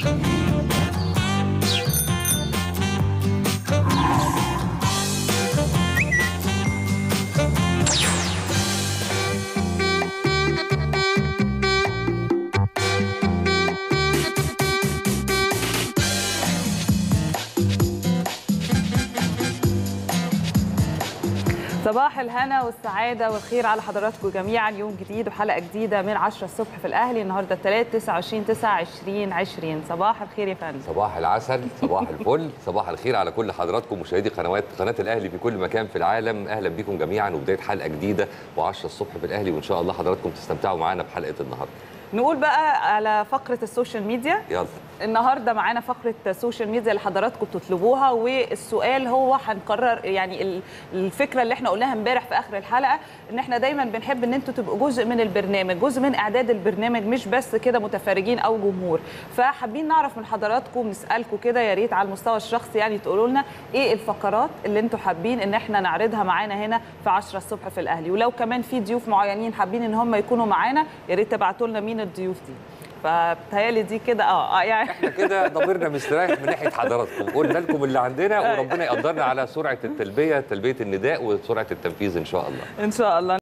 صباح الهنا والسعادة والخير على حضراتكم جميعا يوم جديد وحلقة جديدة من 10 الصبح في الأهلي النهاردة الثلاث 29 9 2020 صباح الخير يا فندم صباح العسل صباح الفل صباح الخير على كل حضراتكم مشاهدي قنوات قناه الاهلي في كل مكان في العالم اهلا بكم جميعا وبدايه حلقه جديده و10 الصبح في الاهلي وان شاء الله حضراتكم تستمتعوا معانا بحلقه النهارده نقول بقى على فقرة السوشيال ميديا يلا النهارده معانا فقره سوشيال ميديا اللي حضراتكم بتطلبوها والسؤال هو هنقرر يعني ال- الفكره اللي احنا قلناها امبارح في اخر الحلقه ان احنا دايما بنحب ان انتوا تبقوا جزء من البرنامج جزء من اعداد البرنامج مش بس كده متفرجين او جمهور فحابين نعرف من حضراتكم نسالكم كده يا ريت على المستوى الشخصي يعني تقولوا لنا ايه الفقرات اللي انتوا حابين ان احنا نعرضها معانا هنا في 10 الصبح في الاهلي ولو كمان في ضيوف معينين حابين ان هم يكونوا معانا يا ريت تبعتوا لنا مين الضيوف دي فبتهيألي دي كده اه اه يعني احنا كده ضميرنا مستريح من ناحيه حضراتكم قلنا لكم اللي عندنا وربنا يقدرنا على سرعه التلبيه تلبيه النداء وسرعه التنفيذ ان شاء الله ان شاء الله